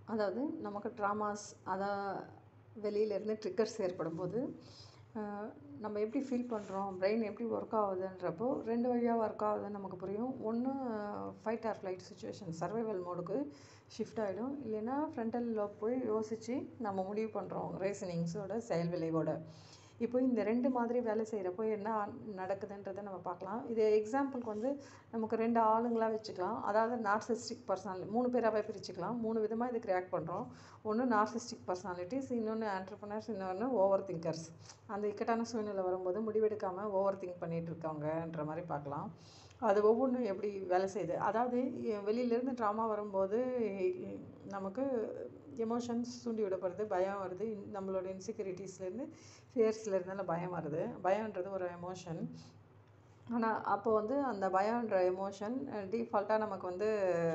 அதாவது நமக்கு ட்ராமாஸ் அதான் வெளியிலேருந்து ட்ரிக்கர்ஸ் ஏற்படும்போது நம்ம எப்படி ஃபீல் பண்ணுறோம் பிரெயின் எப்படி ஒர்க் ஆகுதுன்றப்போ ரெண்டு வழியாக ஒர்க் ஆகுதுன்னு நமக்கு புரியும் ஒன்று fight or flight situation survival மோடுக்கு ஷிஃப்ட் ஆகிடும் இல்லைன்னா ஃப்ரண்டல் லோப் போய் யோசித்து நம்ம முடிவு பண்ணுறோம் ரீசனிங்ஸோட செயல் விளைவோட இப்போ இந்த ரெண்டு மாதிரி வேலை செய்கிறப்போ என்ன நடக்குதுன்றதை நம்ம பார்க்கலாம் இது எக்ஸாம்பிளுக்கு வந்து நமக்கு ரெண்டு ஆளுங்களாக வச்சுக்கலாம் அதாவது நார்சிஸ்டிக் பர்சனாலிட்டி மூணு பேராகவே பிரிச்சுக்கலாம் மூணு விதமாக இதுக்கு ரியாக்ட் பண்ணுறோம் ஒன்று நார்சிஸ்டிக் பர்சனாலிட்டிஸ் இன்னொன்று ஆண்டர்பனர்ஸ் இன்னொன்று ஓவர் திங்கர்ஸ் அந்த இக்கட்டான சூழ்நிலை வரும்போது முடிவெடுக்காமல் ஓவர் திங்க் பண்ணிகிட்டு இருக்காங்கன்ற மாதிரி பார்க்கலாம் அது ஒவ்வொன்றும் எப்படி வேலை செய்யுது அதாவது வெளியிலேருந்து ட்ராமா வரும்போது நமக்கு எமோஷன்ஸ் தூண்டி விடப்படுது பயம் வருது நம்மளோட இன்செக்யூரிட்டிஸ்லேருந்து ஃபியர்ஸ்லேருந்தால பயம் வருது பயம்ன்றது ஒரு எமோஷன் ஆனால் அப்போ வந்து அந்த பயம்ன்ற எமோஷன் டீஃபால்ட்டாக நமக்கு வந்து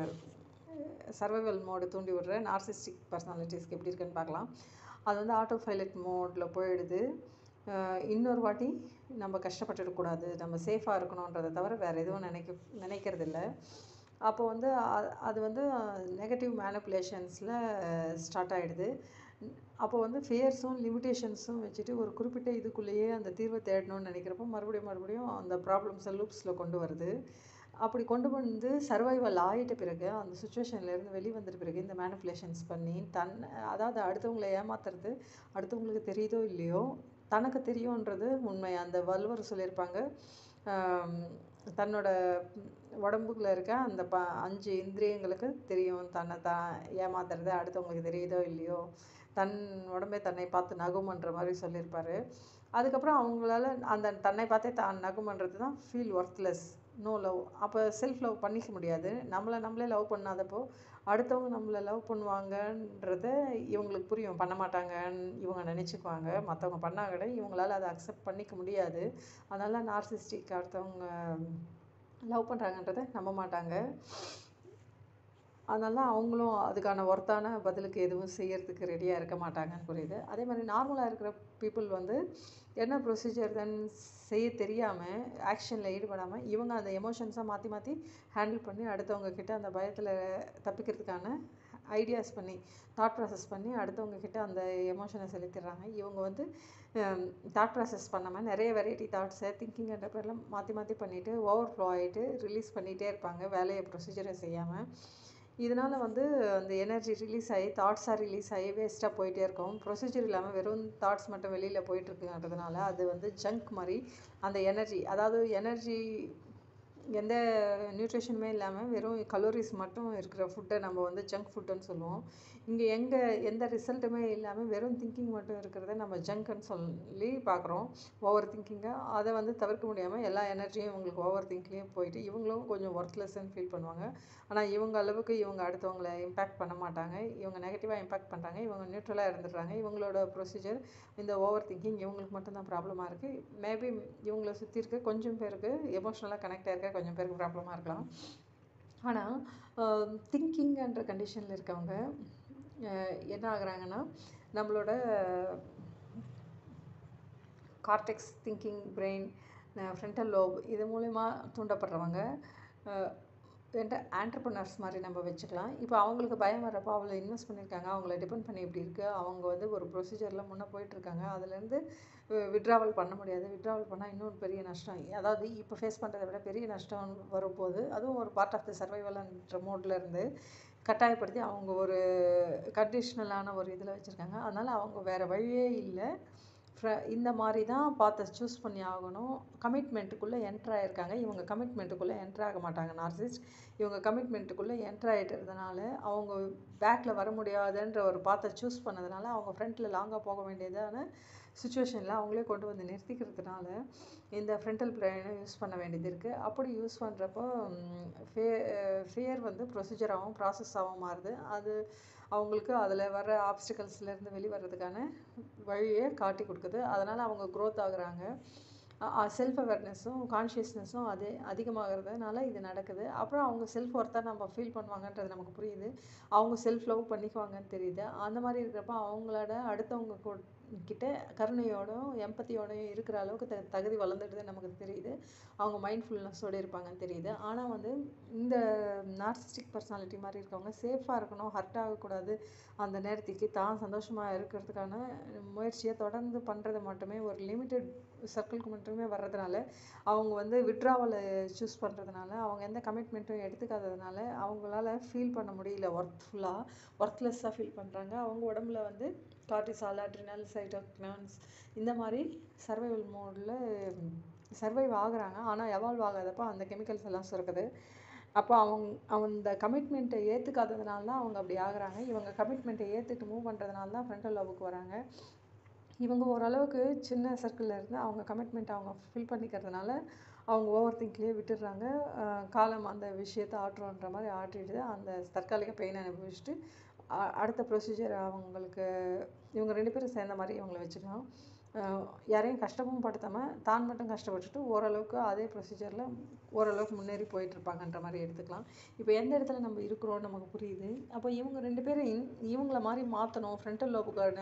சர்வைவல் மோடு தூண்டி விடுற நார்சிஸ்டிக் பர்சனாலிட்டிஸ்க்கு எப்படி இருக்குன்னு பார்க்கலாம் அது வந்து ஆட்டோ பைலட் மோடில் போயிடுது இன்னொரு வாட்டி நம்ம கஷ்டப்பட்டுடக்கூடாது நம்ம சேஃபாக இருக்கணுன்றதை தவிர வேறு எதுவும் நினைக்க நினைக்கிறது இல்லை அப்போ வந்து அது வந்து நெகட்டிவ் மேனிப்புலேஷன்ஸில் ஸ்டார்ட் ஆகிடுது அப்போ வந்து ஃபியர்ஸும் லிமிட்டேஷன்ஸும் வச்சுட்டு ஒரு குறிப்பிட்ட இதுக்குள்ளேயே அந்த தீர்வை தேடணும்னு நினைக்கிறப்போ மறுபடியும் மறுபடியும் அந்த ப்ராப்ளம்ஸை லூப்ஸில் கொண்டு வருது அப்படி கொண்டு வந்து சர்வைவல் ஆகிட்ட பிறகு அந்த சுச்சுவேஷன்லேருந்து வெளி வந்துட்ட பிறகு இந்த மேனிப்புலேஷன்ஸ் பண்ணி தன் அதாவது அடுத்தவங்களை ஏமாத்துறது அடுத்தவங்களுக்கு தெரியுதோ இல்லையோ தனக்கு தெரியுன்றது உண்மை அந்த வள்ளுவர் சொல்லியிருப்பாங்க தன்னோட உடம்புக்குள்ள இருக்க அந்த ப அஞ்சு இந்திரியங்களுக்கு தெரியும் தன்னை தான் ஏமாத்துறது அடுத்தவங்களுக்கு தெரியுதோ இல்லையோ தன் உடம்பே தன்னை பார்த்து நகுமன்ற மாதிரி சொல்லியிருப்பாரு அதுக்கப்புறம் அவங்களால அந்த தன்னை பார்த்தே தான் நகுமன்றது தான் ஃபீல் ஒர்த்லெஸ் நோ லவ் அப்போ செல்ஃப் லவ் பண்ணிக்க முடியாது நம்மளை நம்மளே லவ் பண்ணாதப்போ அடுத்தவங்க நம்மளை லவ் பண்ணுவாங்கன்றத இவங்களுக்கு புரியும் பண்ண மாட்டாங்கன்னு இவங்க நினச்சிக்குவாங்க மற்றவங்க பண்ணால் கூட இவங்களால அதை அக்செப்ட் பண்ணிக்க முடியாது அதனால் நார்சிஸ்டிக் அடுத்தவங்க லவ் பண்ணுறாங்கன்றத நம்ப மாட்டாங்க அதனால அவங்களும் அதுக்கான ஒர்த்தான பதிலுக்கு எதுவும் செய்யறதுக்கு ரெடியாக இருக்க மாட்டாங்கன்னு புரியுது அதே மாதிரி நார்மலாக இருக்கிற பீப்புள் வந்து என்ன ப்ரொசீஜர் தான் செய்ய தெரியாமல் ஆக்ஷனில் ஈடுபடாமல் இவங்க அந்த எமோஷன்ஸை மாற்றி மாற்றி ஹேண்டில் பண்ணி அடுத்தவங்க கிட்ட அந்த பயத்தில் தப்பிக்கிறதுக்கான ஐடியாஸ் பண்ணி தாட் ப்ராசஸ் பண்ணி அடுத்தவங்க கிட்ட அந்த எமோஷனை செலுத்திடுறாங்க இவங்க வந்து தாட் ப்ராசஸ் பண்ணாமல் நிறைய வெரைட்டி தாட்ஸை திங்கிங்ன்ற பேரில் மாற்றி மாற்றி பண்ணிவிட்டு ஓவர் ஃப்ளோ ஆகிட்டு ரிலீஸ் பண்ணிகிட்டே இருப்பாங்க வேலையை ப்ரொசீஜரை செய்யாமல் இதனால் வந்து அந்த எனர்ஜி ரிலீஸ் ஆகி தாட்ஸாக ரிலீஸ் ஆகி வேஸ்ட்டாக போயிட்டே இருக்கும் ப்ரொசீஜர் இல்லாமல் வெறும் தாட்ஸ் மட்டும் வெளியில் போயிட்டுருக்குன்றதுனால அது வந்து ஜங்க் மாதிரி அந்த எனர்ஜி அதாவது எனர்ஜி எந்த நியூட்ரிஷனுமே இல்லாமல் வெறும் கலோரிஸ் மட்டும் இருக்கிற ஃபுட்டை நம்ம வந்து ஜங்க் ஃபுட்டுன்னு சொல்லுவோம் இங்கே எங்கே எந்த ரிசல்ட்டுமே இல்லாமல் வெறும் திங்கிங் மட்டும் இருக்கிறத நம்ம ஜங்க்னு சொல்லி பார்க்குறோம் ஓவர் திங்கிங்காக அதை வந்து தவிர்க்க முடியாமல் எல்லா எனர்ஜியும் இவங்களுக்கு ஓவர் திங்க்லேயும் போயிட்டு இவங்களும் கொஞ்சம் ஒர்த்லெஸ்ன்னு ஃபீல் பண்ணுவாங்க ஆனால் இவங்க அளவுக்கு இவங்க அடுத்தவங்களை இம்பேக்ட் பண்ண மாட்டாங்க இவங்க நெகட்டிவாக இம்பேக்ட் பண்ணுறாங்க இவங்க நியூட்ரலாக இருந்துடுறாங்க இவங்களோட ப்ரொசீஜர் இந்த ஓவர் திங்கிங் இவங்களுக்கு மட்டும்தான் ப்ராப்ளமாக இருக்குது மேபி இவங்கள சுற்றி இருக்க கொஞ்சம் பேருக்கு எமோஷ்னலாக கனெக்ட் ஆகிருக்க கொஞ்சம் பேருக்கு ப்ராப்ளமாக இருக்கலாம் ஆனால் திங்கிங்ன்ற கண்டிஷனில் இருக்கவங்க என்ன ஆகுறாங்கன்னா நம்மளோட cortex thinking brain frontal lobe இது மூலிமா தூண்டப்படுறவங்க என்கிட்ட ஆண்டர்பனர்ஸ் மாதிரி நம்ம வச்சுக்கலாம் இப்போ அவங்களுக்கு பயம் வர்றப்போ அவளை இன்வெஸ்ட் பண்ணியிருக்காங்க அவங்கள டிபெண்ட் பண்ணி இப்படி இருக்குது அவங்க வந்து ஒரு ப்ரொசீஜரில் முன்னே போயிட்டுருக்காங்க அதுலேருந்து விட்ராவல் பண்ண முடியாது விட்ராவல் பண்ணால் இன்னொரு பெரிய நஷ்டம் அதாவது இப்போ ஃபேஸ் பண்ணுறதை விட பெரிய நஷ்டம் வரும்போது அதுவும் ஒரு பார்ட் ஆஃப் த சர்வைவல்ன்ற மோடில் இருந்து கட்டாயப்படுத்தி அவங்க ஒரு கண்டிஷ்னலான ஒரு இதில் வச்சுருக்காங்க அதனால் அவங்க வேறு வழியே இல்லை ஃப்ர இந்த மாதிரி தான் பார்த்து சூஸ் பண்ணி ஆகணும் கமிட்மெண்ட்டுக்குள்ளே என்ட்ரு ஆகிருக்காங்க இவங்க கமிட்மெண்ட்டுக்குள்ளே என்ட்ரு ஆக மாட்டாங்க நார்சிஸ்ட் இவங்க கமிட்மெண்ட்டுக்குள்ளே என்ட்ரு ஆகிட்டதுனால அவங்க பேக்கில் வர முடியாதுன்ற ஒரு பாத்தை சூஸ் பண்ணதுனால அவங்க ஃப்ரண்ட்டில் லாங்காக போக வேண்டியதான சுச்சுவேஷனில் அவங்களே கொண்டு வந்து நிறுத்திக்கிறதுனால இந்த ஃப்ரண்டல் பிரெயினை யூஸ் பண்ண வேண்டியது இருக்குது அப்படி யூஸ் பண்ணுறப்போ ஃபே ஃபியர் வந்து ப்ரொசீஜராகவும் ப்ராசஸாகவும் மாறுது அது அவங்களுக்கு அதில் வர ஆப்ஸ்டிக்கல்ஸ்லேருந்து வெளிவரதுக்கான வழியை காட்டி கொடுக்குது அதனால் அவங்க க்ரோத் ஆகுறாங்க செல்ஃப் அவேர்னஸும் கான்ஷியஸ்னஸும் அதே அதிகமாகிறதுனால இது நடக்குது அப்புறம் அவங்க செல்ஃப் ஒர்த்தாக நம்ம ஃபீல் பண்ணுவாங்கன்றது நமக்கு புரியுது அவங்க செல்ஃப் லவ் பண்ணிக்குவாங்கன்னு தெரியுது அந்த மாதிரி இருக்கிறப்ப அவங்களோட அடுத்தவங்க கிட்ட கருணையோடும் எம்பத்தியோடையும் இருக்கிற அளவுக்கு த தகுதி வளர்ந்துடுது நமக்கு தெரியுது அவங்க மைண்ட்ஃபுல்னஸோடு இருப்பாங்கன்னு தெரியுது ஆனால் வந்து இந்த நார்சிஸ்டிக் பர்சனாலிட்டி மாதிரி இருக்கவங்க சேஃபாக இருக்கணும் ஹர்ட் ஆகக்கூடாது அந்த நேரத்துக்கு தான் சந்தோஷமாக இருக்கிறதுக்கான முயற்சியை தொடர்ந்து பண்ணுறது மட்டுமே ஒரு லிமிட்டட் சர்க்கிள்க்கு மட்டுமே வர்றதுனால அவங்க வந்து விட்ராவலை சூஸ் பண்ணுறதுனால அவங்க எந்த கமிட்மெண்ட்டும் எடுத்துக்காததுனால அவங்களால ஃபீல் பண்ண முடியல ஒர்க்ஃபுல்லாக ஒர்க்லெஸ்ஸாக ஃபீல் பண்ணுறாங்க அவங்க உடம்புல வந்து கார்டிசால் அட்ரினல் சைட்டோக்னான்ஸ் இந்த மாதிரி சர்வைவல் மோடில் சர்வைவ் ஆகுறாங்க ஆனால் எவால்வ் ஆகாதப்போ அந்த கெமிக்கல்ஸ் எல்லாம் சுரக்குது அப்போ அவங்க அந்த கமிட்மெண்ட்டை ஏற்றுக்காததுனால தான் அவங்க அப்படி ஆகுறாங்க இவங்க கமிட்மெண்ட்டை ஏற்றுட்டு மூவ் பண்ணுறதுனால தான் ஃப்ரண்டல் லவ்வுக்கு வராங்க இவங்க ஓரளவுக்கு சின்ன சர்க்கிளில் இருந்து அவங்க கமிட்மெண்ட் அவங்க ஃபில் பண்ணிக்கிறதுனால அவங்க ஓவர் திங்க்லேயே விட்டுடுறாங்க அஹ் காலம் அந்த விஷயத்தை ஆட்டுறோன்ற மாதிரி ஆட்டிடுது அந்த தற்காலிக பெயின் அனுபவிச்சுட்டு அ- அடுத்த ப்ரொசீஜர் அவங்களுக்கு இவங்க ரெண்டு பேரும் சேர்ந்த மாதிரி இவங்களை வச்சுக்கலாம் அஹ் யாரையும் கஷ்டமும் படுத்தாமல் தான் மட்டும் கஷ்டப்பட்டுட்டு ஓரளவுக்கு அதே ப்ரொசீஜரில் ஓரளவுக்கு முன்னேறி போயிட்டு இருப்பாங்கன்ற மாதிரி எடுத்துக்கலாம் இப்போ எந்த இடத்துல நம்ம இருக்கிறோம் நமக்கு புரியுது அப்போ இவங்க ரெண்டு பேரும் இன்- இவங்கள மாதிரி மாற்றணும் ஃப்ரண்டல் லோபுக்கான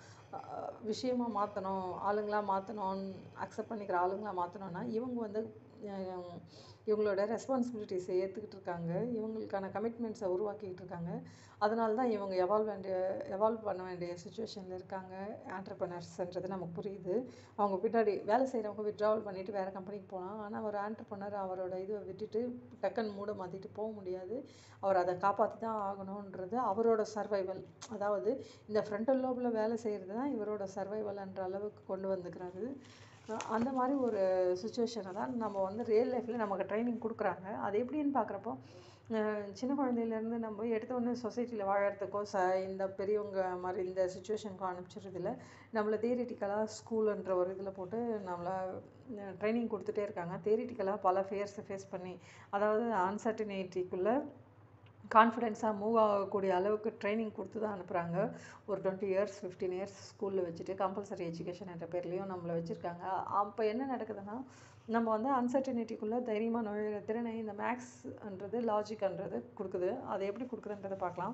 விஷயமா மாற்றணும் ஆளுங்களா மாற்றணும்னு அக்செப்ட் பண்ணிக்கிற ஆளுங்களா மாற்றணும்னா இவங்க வந்து அஹ், இவங்களோட ரெஸ்பான்சிபிலிட்டிஸை ஏற்றுக்கிட்டு இருக்காங்க இவங்களுக்கான கமிட்மெண்ட்ஸை உருவாக்கிக்கிட்டு இருக்காங்க அதனால தான் இவங்க எவால்வ் வேண்டிய எவால்வ் பண்ண வேண்டிய சுச்சுவேஷனில் இருக்காங்க ஆண்டர்பனர்ஸ்ன்றது நமக்கு புரியுது அவங்க பின்னாடி வேலை செய்கிறவங்க விட்ராவல் பண்ணிட்டு வேறு கம்பெனிக்கு போகலாம் ஆனால் ஒரு ஆண்டர்பனர் அவரோட இதை விட்டுட்டு டக்குன்னு மூட மாற்றிட்டு போக முடியாது அவர் அதை காப்பாற்றி தான் ஆகணுன்றது அவரோட சர்வைவல் அதாவது இந்த ஃப்ரண்டல் லோபில் வேலை செய்கிறது தான் இவரோட சர்வைவல்ன்ற அளவுக்கு கொண்டு வந்துக்கிறாரு அஹ் அந்த மாதிரி ஒரு சுச்சுவேஷனை தான் நம்ம வந்து ரியல் லைஃப்பில் நமக்கு ட்ரைனிங் கொடுக்குறாங்க அது எப்படின்னு பார்க்குறப்போ சின்ன குழந்தையிலேருந்து நம்ம எடுத்த உடனே சொசைட்டியில் வாழறதுக்கோ ச இந்த பெரியவங்க மாதிரி இந்த சுச்சுவேஷனுக்கோ அனுப்பிச்சிடுறதில்ல நம்மளை தியரிட்டிக்கலாக ஸ்கூலுன்ற ஒரு இதில் போட்டு நம்மளை ட்ரைனிங் கொடுத்துட்டே இருக்காங்க தியரிட்டிக்கலாக பல ஃபேர்ஸை ஃபேஸ் பண்ணி அதாவது அன்சர்டினிட்டிக்குள்ளே கான்ஃபிடென்ஸாக மூவ் ஆகக்கூடிய அளவுக்கு ட்ரைனிங் கொடுத்து தான் அனுப்புகிறாங்க ஒரு டுவெண்ட்டி இயர்ஸ் ஃபிஃப்டீன் இயர்ஸ் ஸ்கூலில் வச்சுட்டு கம்பல்சரி எஜுகேஷன் என்ற பேர்லேயும் நம்மளை வச்சுருக்காங்க அப்போ என்ன நடக்குதுன்னா நம்ம வந்து அன்சர்டினிட்டிக்குள்ளே தைரியமாக நுழையிற திறனை இந்த மேக்ஸ்ன்றது லாஜிக்ன்றது கொடுக்குது அதை எப்படி கொடுக்குதுன்றதை பார்க்கலாம்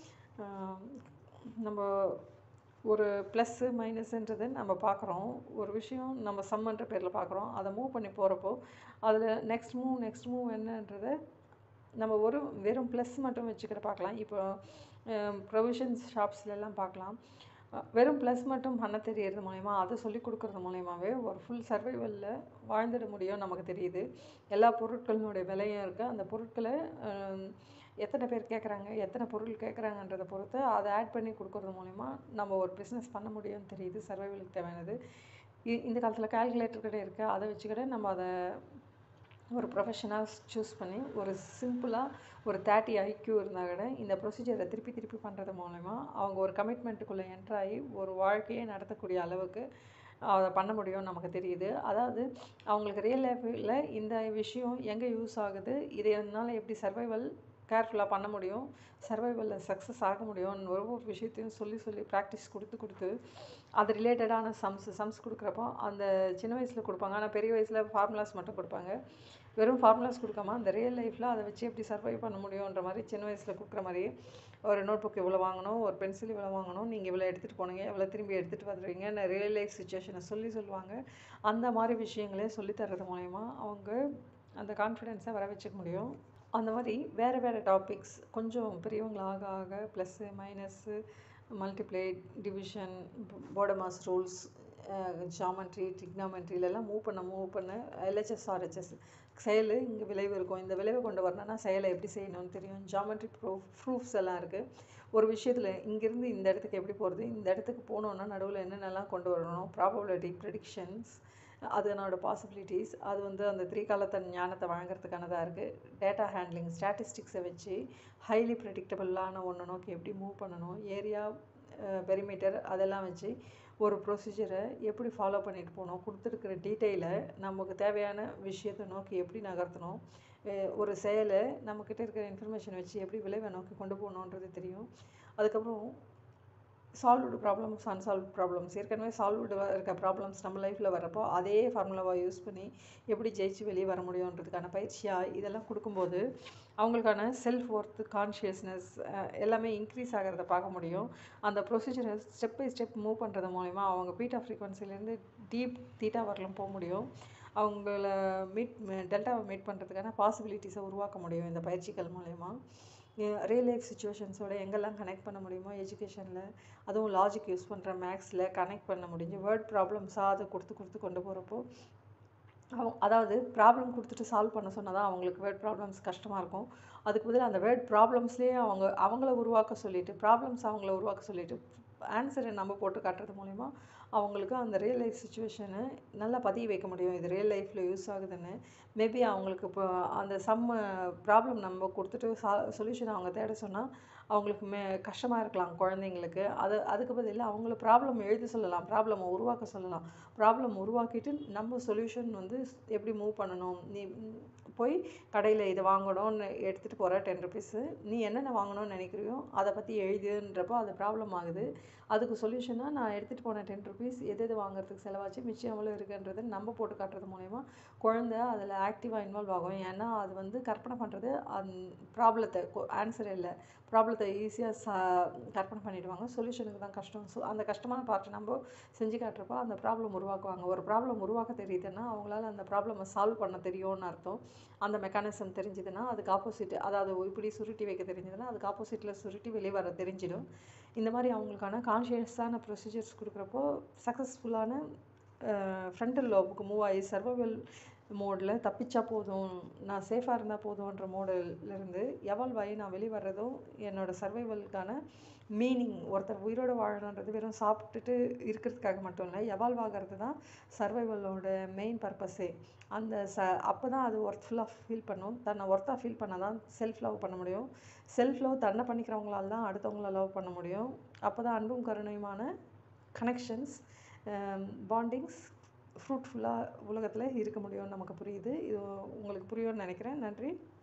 ஆஹ் நம்ம ஒரு ப்ளஸ்ஸு மைனஸுன்றது நம்ம பார்க்குறோம் ஒரு விஷயம் நம்ம சம்மன்ற பேரில் பார்க்குறோம் அதை மூவ் பண்ணி போகிறப்போ அதில் நெக்ஸ்ட் மூவ் நெக்ஸ்ட் மூவ் என்னன்றதை நம்ம ஒரு வெறும் ப்ளஸ் மட்டும் வச்சுக்கிற பார்க்கலாம் இப்போ ப்ரொவிஷன்ஸ் ஷாப்ஸ்லலாம் பார்க்கலாம் அஹ் வெறும் ப்ளஸ் மட்டும் பண்ண தெரியறது மூலயமா அதை சொல்லி கொடுக்கறது மூலயமாவே ஒரு ஃபுல் சர்வைவலில் வாழ்ந்துட முடியும் நமக்கு தெரியுது எல்லா பொருட்களினுடைய விலையும் இருக்குது அந்த பொருட்களை அஹ், எத்தனை பேர் கேட்குறாங்க எத்தனை பொருள் கேட்குறாங்கன்றதை பொறுத்து அதை ஆட் பண்ணி கொடுக்கறது மூலயமா நம்ம ஒரு பிஸ்னஸ் பண்ண முடியும்னு தெரியுது சர்வைவலுக்கு தேவையானது இ- இந்த காலத்தில் கால்குலேட்டர் கூட இருக்குது அதை வச்சுக்கிட்டு நம்ம அதை ஒரு ப்ரொஃபஷனாக சூஸ் பண்ணி ஒரு சிம்பிளாக ஒரு தேர்ட்டி ஐக்யூ இருந்தால் கூட இந்த ப்ரொசீஜரை திருப்பி திருப்பி பண்ணுறது மூலயமா அவங்க ஒரு கமிட்மெண்ட்டுக்குள்ளே என்ட்ராகி ஒரு வாழ்க்கையே நடத்தக்கூடிய அளவுக்கு அதை பண்ண முடியும்னு நமக்கு தெரியுது அதாவது அவங்களுக்கு ரியல் லைஃப்பில் இந்த விஷயம் எங்கே யூஸ் ஆகுது இதை என்னால் எப்படி சர்வைவல் கேர்ஃபுல்லாக பண்ண முடியும் சர்வைவலில் சக்ஸஸ் ஆக முடியும்னு ஒரு ஒரு விஷயத்தையும் சொல்லி சொல்லி ப்ராக்டிஸ் கொடுத்து கொடுத்து அது ரிலேட்டடான சம்ஸ் சம்ஸ் கொடுக்குறப்போ அந்த சின்ன வயசில் கொடுப்பாங்க ஆனால் பெரிய வயசில் ஃபார்முலாஸ் மட்டும் கொடுப்பாங்க வெறும் ஃபார்முலாஸ் கொடுக்காம அந்த ரியல் லைஃப்பில் அதை வச்சு எப்படி சர்வை பண்ண முடியுன்ற மாதிரி சின்ன வயசில் கொடுக்குற மாதிரி ஒரு நோட் புக் இவ்வளோ வாங்கணும் ஒரு பென்சில் இவ்வளோ வாங்கணும் நீங்கள் இவ்வளோ எடுத்துகிட்டு போனீங்க இவ்வளோ திரும்பி எடுத்துகிட்டு வந்துடுவீங்க ரியல் லைஃப் சுச்சுவேஷனை சொல்லி சொல்லுவாங்க அந்த மாதிரி விஷயங்களே சொல்லித் தர்றது மூலயமா அவங்க அந்த கான்ஃபிடென்ஸை வர வச்சுக்க முடியும் அந்த மாதிரி வேறு வேறு டாபிக்ஸ் கொஞ்சம் பெரியவங்கள ஆக ஆக ப்ளஸ்ஸு மைனஸ்ஸு மல்டிப்ளை டிவிஷன் போர்டமாஸ் ரூல்ஸ் ஜாமெண்ட்ரி ட்ரிக்னாமெண்ட்ரிலெல்லாம் மூவ் பண்ண மூவ் பண்ண எல்ஹெச்எஸ் ஆர்ஹெச்எஸ் செயல் இங்கே விளைவு இருக்கும் இந்த விளைவை கொண்டு வரணும்னா செயலை எப்படி செய்யணும்னு தெரியும் ஜாமெட்ரி ப்ரூஃப் ப்ரூஃப்ஸ் எல்லாம் இருக்குது ஒரு விஷயத்தில் இங்கேருந்து இந்த இடத்துக்கு எப்படி போகிறது இந்த இடத்துக்கு போனோன்னா நடுவில் என்னென்னலாம் கொண்டு வரணும் ப்ராபபிலிட்டி ப்ரெடிக்ஷன்ஸ் அதனோட பாசிபிலிட்டிஸ் அது வந்து அந்த திரிகாலத்தன் ஞானத்தை வழங்குறதுக்கானதாக இருக்குது டேட்டா ஹேண்ட்லிங் ஸ்டாட்டிஸ்டிக்ஸை வச்சு ஹைலி ப்ரெடிக்டபிளான ஒன்று நோக்கி எப்படி மூவ் பண்ணணும் ஏரியா பெரிமீட்டர் அதெல்லாம் வச்சு ஒரு ப்ரொசீஜரை எப்படி ஃபாலோ பண்ணிட்டு போகணும் கொடுத்துருக்குற டீட்டெயிலை நமக்கு தேவையான விஷயத்தை நோக்கி எப்படி நகர்த்தணும் அஹ் ஒரு செயலை நம்மக்கிட்ட இருக்கிற இன்ஃபர்மேஷன் வச்சு எப்படி விளைவை நோக்கி கொண்டு போகணுன்றது தெரியும் அதுக்கப்புறம் சால்வ்டு ப்ராப்ளம்ஸ் அன்சால்வ்டு ப்ராப்ளம்ஸ் ஏற்கனவே சால்வ்டு இருக்க ப்ராப்ளம்ஸ் நம்ம லைஃப்பில் வரப்போ அதே ஃபார்முலாவை யூஸ் பண்ணி எப்படி ஜெயிச்சு வெளியே வர முடியுன்றதுக்கான பயிற்சியாக இதெல்லாம் கொடுக்கும்போது அவங்களுக்கான செல்ஃப் ஒர்த்து கான்ஷியஸ்னஸ் எல்லாமே இன்க்ரீஸ் ஆகிறத பார்க்க முடியும் அந்த ப்ரொசீஜரை ஸ்டெப் பை ஸ்டெப் மூவ் பண்ணுறது மூலிமா அவங்க பீட்டா ஃப்ரீக்வன்சிலேருந்து டீப் தீட்டா வரலும் போக முடியும் அவங்கள மீட் டெல்டாவை மீட் பண்ணுறதுக்கான பாசிபிலிட்டிஸை உருவாக்க முடியும் இந்த பயிற்சிகள் மூலயமா ரியல் லைஃப் சுச்சுவேஷன்ஸோட எங்கெல்லாம் கனெக்ட் பண்ண முடியுமோ எஜுகேஷனில் அதுவும் லாஜிக் யூஸ் பண்ணுற மேக்ஸில் கனெக்ட் பண்ண முடிஞ்சு வேர்ட் ப்ராப்ளம்ஸாக அதை கொடுத்து கொடுத்து கொண்டு போகிறப்போ அவங்க அதாவது ப்ராப்ளம் கொடுத்துட்டு சால்வ் பண்ண சொன்னால் தான் அவங்களுக்கு வேர்ட் ப்ராப்ளம்ஸ் கஷ்டமாக இருக்கும் அதுக்கு பதிலாக அந்த வேர்ட் ப்ராப்ளம்ஸ்லேயே அவங்க அவங்கள உருவாக்க சொல்லிட்டு ப்ராப்ளம்ஸ் அவங்கள உருவாக்க சொல்லிட்டு ஆன்சரை நம்ம போட்டு காட்டுறது மூலிமா அவங்களுக்கு அந்த ரியல் லைஃப் சுச்சுவேஷனை நல்லா பதிய வைக்க முடியும் இது ரியல் லைஃப்பில் யூஸ் ஆகுதுன்னு மேபி அவங்களுக்கு இப்போ அந்த சம் ப்ராப்ளம் நம்ம கொடுத்துட்டு சா சொல்யூஷன் அவங்க தேட சொன்னால் அவங்களுக்கு மே கஷ்டமாக இருக்கலாம் குழந்தைங்களுக்கு அது அதுக்கு பதிலாக அவங்கள ப்ராப்ளம் எழுத சொல்லலாம் ப்ராப்ளமை உருவாக்க சொல்லலாம் ப்ராப்ளம் உருவாக்கிட்டு நம்ம சொல்யூஷன் வந்து எப்படி மூவ் பண்ணணும் நீ போய் கடையில் இது வாங்கணும்னு எடுத்துகிட்டு போகிற டென் ருபீஸு நீ என்னென்ன வாங்கணும்னு நினைக்கிறியோ அதை பற்றி எழுதுன்றப்போ அது ப்ராப்ளம் ஆகுது அதுக்கு சொல்யூஷனாக நான் எடுத்துகிட்டு போன டென் ருபீஸ் எது எது வாங்குறதுக்கு செலவாச்சு மிச்சம் எவ்வளோ இருக்குன்றது நம்ம போட்டு காட்டுறது மூலயமா குழந்தை அதில் ஆக்டிவாக இன்வால்வ் ஆகும் ஏன்னா அது வந்து கற்பனை பண்ணுறது அந் ப்ராப்ளத்தை ஆன்சர் இல்லை ப்ராப்ளத்தை ஈஸியாக சா கற்பனை பண்ணிடுவாங்க சொல்யூஷனுக்கு தான் கஷ்டம் ஸோ அந்த கஷ்டமான பார்ட்டை நம்ம செஞ்சு காட்டுறப்போ அந்த ப்ராப்ளம் உருவாக்குவாங்க ஒரு ப்ராப்ளம் உருவாக்க தெரியுதுன்னா அவங்களால அந்த ப்ராப்ளமை சால்வ் பண்ண தெரியும்னு அர்த்தம் அந்த மெக்கானிசம் தெரிஞ்சுதுன்னா அதுக்கு ஆப்போசிட் அதாவது இப்படி சுருட்டி வைக்க தெரிஞ்சதுன்னா அதுக்கு ஆப்போசிட்டில் சுருட்டி வெளியே வர தெரிஞ்சிடும் இந்த மாதிரி அவங்களுக்கான கான்ஷியஸான ப்ரொசீஜர்ஸ் கொடுக்குறப்போ சக்ஸஸ்ஃபுல்லான ஃப்ரண்டல் லோபுக்கு மூவ் ஆகி சர்வைவல் மோடில் தப்பிச்சா போதும் நான் சேஃபாக இருந்தால் போதும்ன்ற மோடிலிருந்து எவால்வ் ஆகி நான் வெளியே வர்றதும் என்னோடய சர்வைவலுக்கான மீனிங் ஒருத்தர் உயிரோடு வாழணுன்றது வெறும் சாப்பிட்டுட்டு இருக்கிறதுக்காக மட்டும் இல்லை எவால்வ் ஆகிறது தான் சர்வைவலோட மெயின் பர்பஸே அந்த ச அப்போ தான் அது ஒர்த்ஃபுல்லாக ஃபீல் பண்ணும் தன்னை ஒர்த்தாக ஃபீல் பண்ணால் தான் செல்ஃப் லவ் பண்ண முடியும் செல்ஃப் லவ் தன்னை பண்ணிக்கிறவங்களால தான் அடுத்தவங்கள லவ் பண்ண முடியும் அப்போ தான் அன்பும் கருணையுமான கனெக்ஷன்ஸ் பாண்டிங்ஸ் ஃப்ரூட்ஃபுல்லாக உலகத்தில் இருக்க முடியும்னு நமக்கு புரியுது இது உங்களுக்கு புரியும்னு நினைக்கிறேன் நன்றி